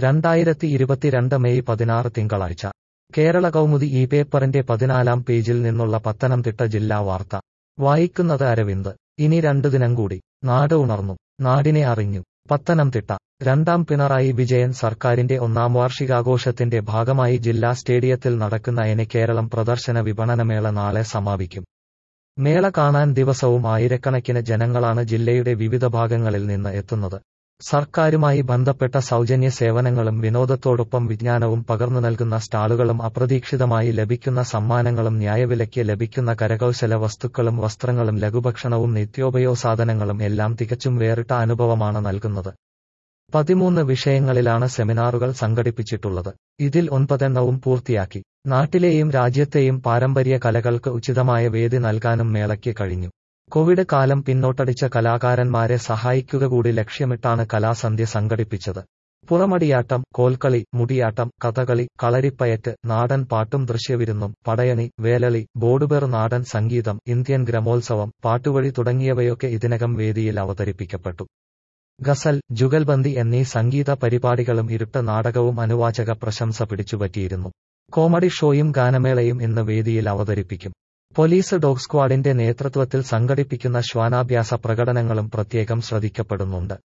രണ്ടായിരത്തി ഇരുപത്തിരണ്ട് മെയ് പതിനാറ് തിങ്കളാഴ്ച കേരള കൗമുദി ഈ പേപ്പറിന്റെ പതിനാലാം പേജിൽ നിന്നുള്ള പത്തനംതിട്ട ജില്ലാ വാർത്ത വായിക്കുന്നത് അരവിന്ദ് ഇനി രണ്ടു ദിനം കൂടി നാട് ഉണർന്നു നാടിനെ അറിഞ്ഞു പത്തനംതിട്ട രണ്ടാം പിണറായി വിജയൻ സർക്കാരിന്റെ ഒന്നാം വാർഷികാഘോഷത്തിന്റെ ഭാഗമായി ജില്ലാ സ്റ്റേഡിയത്തിൽ നടക്കുന്ന എനെ കേരളം പ്രദർശന വിപണനമേള നാളെ സമാപിക്കും മേള കാണാൻ ദിവസവും ആയിരക്കണക്കിന് ജനങ്ങളാണ് ജില്ലയുടെ വിവിധ ഭാഗങ്ങളിൽ നിന്ന് എത്തുന്നത് സർക്കാരുമായി ബന്ധപ്പെട്ട സൗജന്യ സേവനങ്ങളും വിനോദത്തോടൊപ്പം വിജ്ഞാനവും പകർന്നു നൽകുന്ന സ്റ്റാളുകളും അപ്രതീക്ഷിതമായി ലഭിക്കുന്ന സമ്മാനങ്ങളും ന്യായവിലയ്ക്ക് ലഭിക്കുന്ന കരകൗശല വസ്തുക്കളും വസ്ത്രങ്ങളും ലഘുഭക്ഷണവും നിത്യോപയോഗസാധനങ്ങളും എല്ലാം തികച്ചും വേറിട്ട അനുഭവമാണ് നൽകുന്നത് പതിമൂന്ന് വിഷയങ്ങളിലാണ് സെമിനാറുകൾ സംഘടിപ്പിച്ചിട്ടുള്ളത് ഇതിൽ ഒൻപതെണ്ണവും പൂർത്തിയാക്കി നാട്ടിലെയും രാജ്യത്തെയും പാരമ്പര്യ കലകൾക്ക് ഉചിതമായ വേദി നൽകാനും മേളയ്ക്ക് കഴിഞ്ഞു കോവിഡ് കാലം പിന്നോട്ടടിച്ച കലാകാരന്മാരെ സഹായിക്കുക കൂടി ലക്ഷ്യമിട്ടാണ് കലാസന്ധ്യ സംഘടിപ്പിച്ചത് പുറമടിയാട്ടം കോൽക്കളി മുടിയാട്ടം കഥകളി കളരിപ്പയറ്റ് നാടൻ പാട്ടും ദൃശ്യവിരുന്നും പടയണി വേലളി ബോർഡുപേർ നാടൻ സംഗീതം ഇന്ത്യൻ ഗ്രമോത്സവം പാട്ടുവഴി തുടങ്ങിയവയൊക്കെ ഇതിനകം വേദിയിൽ അവതരിപ്പിക്കപ്പെട്ടു ഗസൽ ജുഗൽബന്ദി എന്നീ സംഗീത പരിപാടികളും ഇരുട്ട് നാടകവും അനുവാചക പ്രശംസ പിടിച്ചുപറ്റിയിരുന്നു കോമഡി ഷോയും ഗാനമേളയും ഇന്ന് വേദിയിൽ അവതരിപ്പിക്കും പോലീസ് ഡോഗ് സ്ക്വാഡിന്റെ നേതൃത്വത്തിൽ സംഘടിപ്പിക്കുന്ന ശ്വാനാഭ്യാസ പ്രകടനങ്ങളും പ്രത്യേകം ശ്രദ്ധിക്കപ്പെടുന്നുണ്ട്